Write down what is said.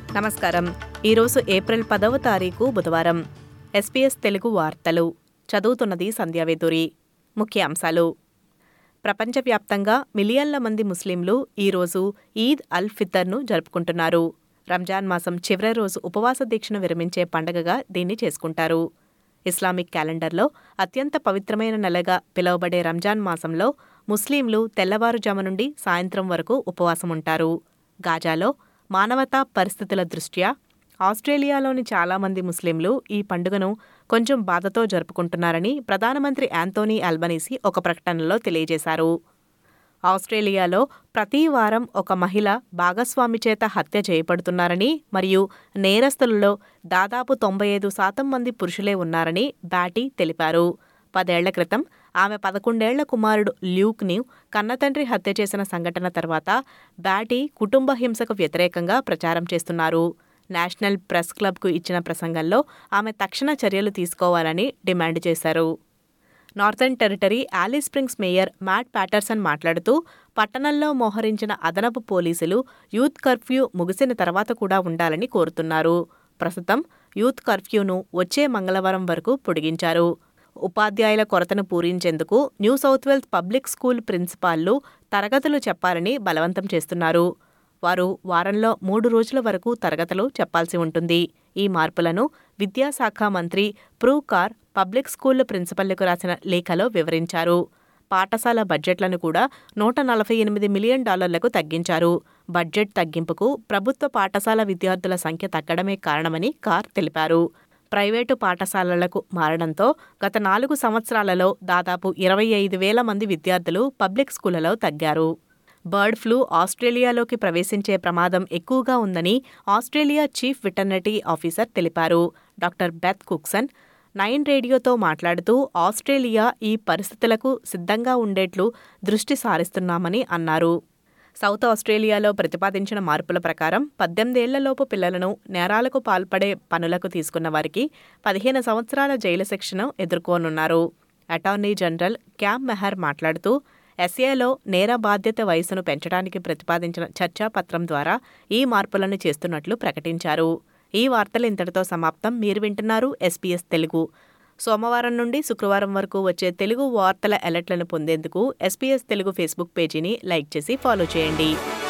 నమస్కారం ఈరోజు ఏప్రిల్ పదవ తారీఖు బుధవారం ఎస్పీఎస్ తెలుగు వార్తలు చదువుతున్నది సంధ్యావేదూరి ముఖ్య అంశాలు ప్రపంచవ్యాప్తంగా మిలియన్ల మంది ముస్లింలు ఈరోజు ఈద్ అల్ ఫితర్ను జరుపుకుంటున్నారు రంజాన్ మాసం చివరి రోజు ఉపవాస దీక్షను విరమించే పండగగా దీన్ని చేసుకుంటారు ఇస్లామిక్ క్యాలెండర్లో అత్యంత పవిత్రమైన నెలగా పిలువబడే రంజాన్ మాసంలో ముస్లింలు తెల్లవారుజాము నుండి సాయంత్రం వరకు ఉపవాసం ఉంటారు గాజాలో మానవతా పరిస్థితుల దృష్ట్యా ఆస్ట్రేలియాలోని చాలామంది ముస్లింలు ఈ పండుగను కొంచెం బాధతో జరుపుకుంటున్నారని ప్రధానమంత్రి యాంతోనీ అల్బనీసీ ఒక ప్రకటనలో తెలియజేశారు ఆస్ట్రేలియాలో ప్రతి వారం ఒక మహిళ భాగస్వామి చేత హత్య చేయబడుతున్నారని మరియు నేరస్తులలో దాదాపు తొంభై ఐదు శాతం మంది పురుషులే ఉన్నారని బ్యాటీ తెలిపారు పదేళ్ల క్రితం ఆమె పదకొండేళ్ల కుమారుడు ల్యూక్ని కన్నతండ్రి హత్య చేసిన సంఘటన తర్వాత బ్యాటీ కుటుంబ హింసకు వ్యతిరేకంగా ప్రచారం చేస్తున్నారు నేషనల్ ప్రెస్ క్లబ్కు ఇచ్చిన ప్రసంగంలో ఆమె తక్షణ చర్యలు తీసుకోవాలని డిమాండ్ చేశారు Northern Territory Alice Springs mayor Matt Patterson మాట్లాడుతూ పట్టణంలో మోహరించిన అదనపు పోలీసులు యూత్ కర్ఫ్యూ ముగిసిన తర్వాత కూడా ఉండాలని కోరుతున్నారు ప్రస్తుతం యూత్ కర్ఫ్యూను వచ్చే మంగళవారం వరకు పొడిగించారు ఉపాధ్యాయుల కొరతను పూరించేందుకు New South Wales public school ప్రిన్సిపాల్లు తరగతులు చెప్పాలని బలవంతం చేస్తున్నారు వారు వారంలో మూడు రోజుల వరకు తరగతులు చెప్పాల్సి ఉంటుంది ఈ మార్పులను విద్యాశాఖ మంత్రి ప్రూ కార్ పబ్లిక్ స్కూల్ ప్రిన్సిపల్లకు రాసిన లేఖలో వివరించారు పాఠశాల బడ్జెట్లను కూడా నూట నలభై ఎనిమిది మిలియన్ డాలర్లకు తగ్గించారు బడ్జెట్ తగ్గింపుకు ప్రభుత్వ పాఠశాల విద్యార్థుల సంఖ్య తగ్గడమే కారణమని కార్ తెలిపారు ప్రైవేటు పాఠశాలలకు మారడంతో గత నాలుగు సంవత్సరాలలో దాదాపు ఇరవై ఐదు వేల మంది విద్యార్థులు పబ్లిక్ స్కూళ్లలో తగ్గారు బర్డ్ ఫ్లూ ఆస్ట్రేలియాలోకి ప్రవేశించే ప్రమాదం ఎక్కువగా ఉందని ఆస్ట్రేలియా చీఫ్ వెటర్నరీ ఆఫీసర్ తెలిపారు డాక్టర్ బెత్ కుక్సన్ నైన్ రేడియోతో మాట్లాడుతూ ఆస్ట్రేలియా ఈ పరిస్థితులకు సిద్ధంగా ఉండేట్లు దృష్టి సారిస్తున్నామని అన్నారు సౌత్ ఆస్ట్రేలియాలో ప్రతిపాదించిన మార్పుల ప్రకారం పద్దెనిమిదేళ్లలోపు పిల్లలను నేరాలకు పాల్పడే పనులకు తీసుకున్న వారికి పదిహేను సంవత్సరాల జైలు శిక్షను ఎదుర్కోనున్నారు అటార్నీ జనరల్ క్యామ్ మెహర్ మాట్లాడుతూ ఎస్ఏలో నేర బాధ్యత వయసును పెంచడానికి ప్రతిపాదించిన చర్చాపత్రం ద్వారా ఈ మార్పులను చేస్తున్నట్లు ప్రకటించారు ఈ వార్తలు ఇంతటితో సమాప్తం మీరు వింటున్నారు ఎస్పీఎస్ తెలుగు సోమవారం నుండి శుక్రవారం వరకు వచ్చే తెలుగు వార్తల అలర్ట్లను పొందేందుకు ఎస్పీఎస్ తెలుగు ఫేస్బుక్ పేజీని లైక్ చేసి ఫాలో చేయండి